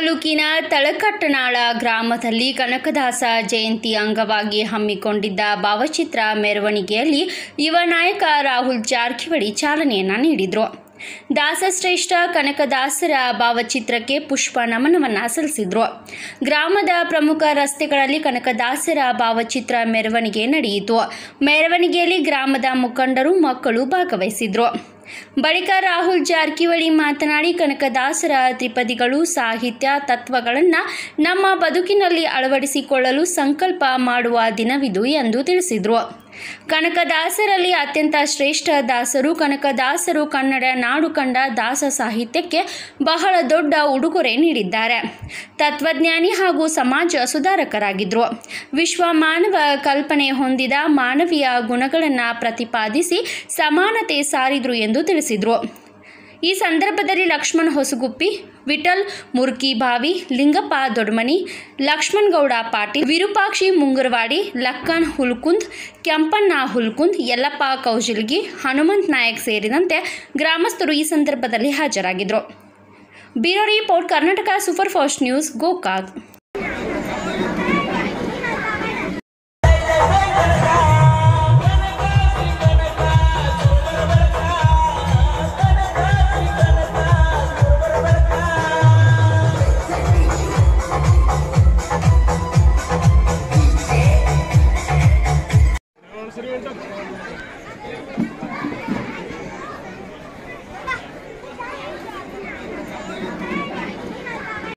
ತಾಲೂಕಿನ ತಳಕಟ್ಟನಾಳ ಗ್ರಾಮದಲ್ಲಿ ಕನಕದಾಸ ಜಯಂತಿ ಅಂಗವಾಗಿ ಹಮ್ಮಿಕೊಂಡಿದ್ದ ಭಾವಚಿತ್ರ ಮೆರವಣಿಗೆಯಲ್ಲಿ ಯುವ ನಾಯಕ ರಾಹುಲ್ ಜಾರಕಿಹೊಳಿ ಚಾಲನೆಯನ್ನ ನೀಡಿದರು ದಾಸಶ್ರೇಷ್ಠ ಕನಕದಾಸರ ಭಾವಚಿತ್ರಕ್ಕೆ ಪುಷ್ಪ ನಮನವನ್ನ ಸಲ್ಲಿಸಿದ್ರು ಗ್ರಾಮದ ಪ್ರಮುಖ ರಸ್ತೆಗಳಲ್ಲಿ ಕನಕದಾಸರ ಭಾವಚಿತ್ರ ಮೆರವಣಿಗೆ ನಡೆಯಿತು ಮೆರವಣಿಗೆಯಲ್ಲಿ ಗ್ರಾಮದ ಮುಖಂಡರು ಮಕ್ಕಳು ಭಾಗವಹಿಸಿದ್ರು ಬಳಿಕ ರಾಹುಲ್ ಜಾರಕಿಹೊಳಿ ಮಾತನಾಡಿ ಕನಕದಾಸರ ತ್ರಿಪದಿಗಳು ಸಾಹಿತ್ಯ ತತ್ವಗಳನ್ನು ನಮ್ಮ ಬದುಕಿನಲ್ಲಿ ಅಳವಡಿಸಿಕೊಳ್ಳಲು ಸಂಕಲ್ಪ ಮಾಡುವ ದಿನವಿದು ಎಂದು ತಿಳಿಸಿದರು ಕನಕದಾಸರಲ್ಲಿ ಅತ್ಯಂತ ಶ್ರೇಷ್ಠ ದಾಸರು ಕನಕದಾಸರು ಕನ್ನಡ ನಾಡು ಕಂಡ ದಾಸ ಸಾಹಿತ್ಯಕ್ಕೆ ಬಹಳ ದೊಡ್ಡ ಉಡುಗೊರೆ ನೀಡಿದ್ದಾರೆ ತತ್ವಜ್ಞಾನಿ ಹಾಗೂ ಸಮಾಜ ಸುಧಾರಕರಾಗಿದ್ದರು ವಿಶ್ವ ಮಾನವ ಕಲ್ಪನೆ ಹೊಂದಿದ ಮಾನವೀಯ ಗುಣಗಳನ್ನು ಪ್ರತಿಪಾದಿಸಿ ಸಮಾನತೆ ಸಾರಿದ್ರು ಎಂದು ತಿಳಿಸಿದರು ಈ ಸಂದರ್ಭದಲ್ಲಿ ಲಕ್ಷ್ಮಣ್ ಹೊಸಗುಪ್ಪಿ ವಿಠಲ್ ಮುರ್ಕಿಭಾವಿ ಲಿಂಗಪ್ಪ ದೊಡ್ಮನಿ ಲಕ್ಷ್ಮಣ್ ಗೌಡ ಪಾಟೀಲ್ ವಿರೂಪಾಕ್ಷಿ ಮುಂಗರವಾಡಿ ಲಕ್ಕನ್ ಹುಲ್ಕುಂದ್ ಕೆಂಪಣ್ಣ ಹುಲ್ಕುಂದ್ ಯಲ್ಲಪ್ಪ ಕೌಜಿಲ್ಗಿ ಹನುಮಂತ್ ನಾಯಕ್ ಸೇರಿದಂತೆ ಗ್ರಾಮಸ್ಥರು ಈ ಸಂದರ್ಭದಲ್ಲಿ ಹಾಜರಾಗಿದ್ದರು bureau report Karnataka super fast news Gokak